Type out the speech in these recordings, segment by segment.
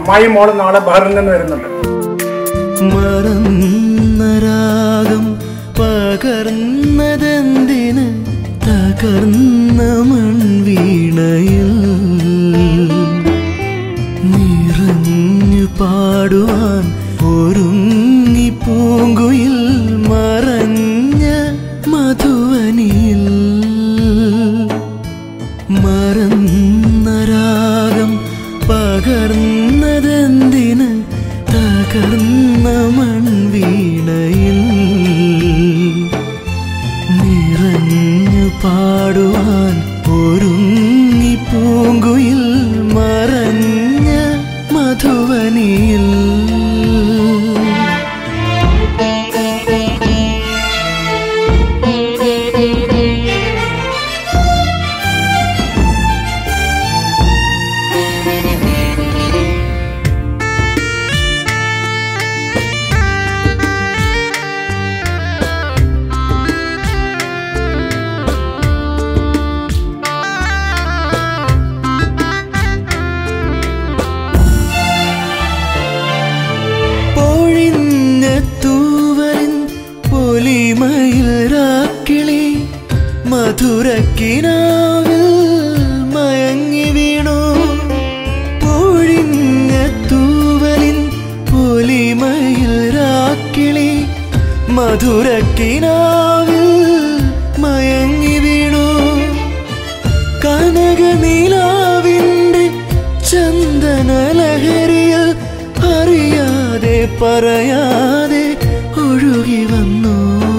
അമ്മായി മോള് നാളെ ബഹറിൽ നിന്ന് വരുന്നുണ്ട് മറന്ന രാഗം പകർന്നതെന്തിന് തകർന്ന മൺവീണയിൽ നിറഞ്ഞു പാടുവാൻ ഒരുങ്ങി പൂങ്കുയിൽ മറഞ്ഞ മധുവനിയിൽ മറന്ന രാഗം പകർന്നതെന്തിന് തകർന്ന മൺവീണയിൽ നിറഞ്ഞു പാടുവാൻ ഒരുങ്ങി പൂങ്കുയിൽ മറഞ്ഞ മധുവനിയിൽ പൊഴിഞ്ഞ തൂവലിൻ പൊലിമയിൽ രാക്കിളി മധുരക്കിനാവിൽ മയങ്ങി വീണു പൊഴിഞ്ഞ തൂവലിൻ പൊലിമയിൽ രാക്കിളി മധുരക്കിനാവിൽ മയങ്ങി വീണു കനകനീലാവിൻ്റെ ചന്ദനലഹരിയിൽ അറിയാതെ പറയാതെ ഒഴുകി വന്നു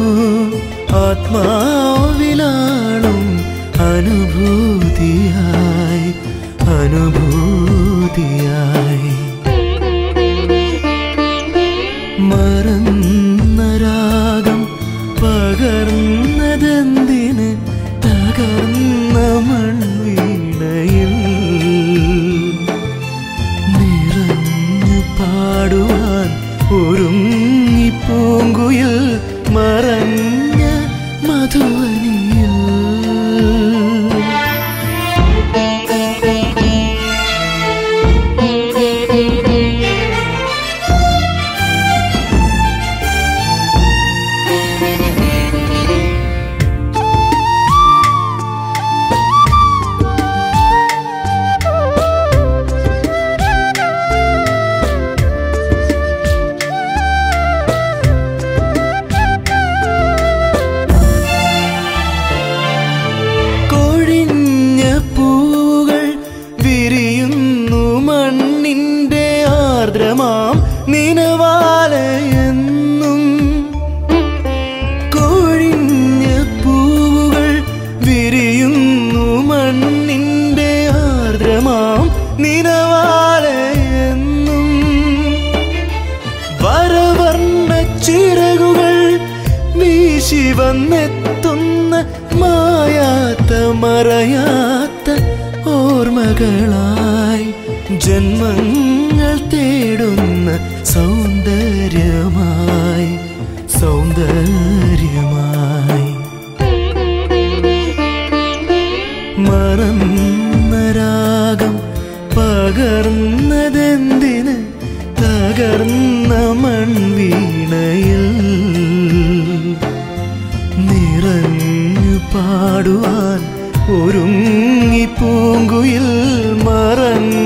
ആത്മാവിലാളും അനുഭൂതിയായി അനുഭൂതിയായി മറന്ന രാഗം പകർന്നതെന്തിന് തകർന്ന മൺവീണയിൽ നിറഞ്ഞു പാടുവാൻ ഒരുങ്ങി പൂങ്കുയിൽ മറഞ്ഞ മധുവനിയിൽ കൊഴിഞ്ഞ പൂകൾ വിരിയുന്നു മണ്ണിന്റെ ആർദ്രമാം നിനവാലയെന്നും കൊഴിഞ്ഞ പൂകൾ വിരിയുന്നു മണ്ണിന്റെ ആർദ്രമാം നിനവാലയെന്നും വരവർണ്ണ ചിറകുകൾ വീശി വന്നെത്തുന്ന മായാത്ത മറയാത്ത ഓർമ്മകളായി ജന്മങ്ങൾ തേടുന്ന സൗന്ദര്യമായി സൗന്ദര്യമായി മറന്ന രാഗം പകർന്നതെന്തിന് തകർന്ന മൺവീണയിൽ നിറഞ്ഞു പാടുവാൻ ഒരുങ്ങി പൂങ്കുയിൽ മറഞ്ഞ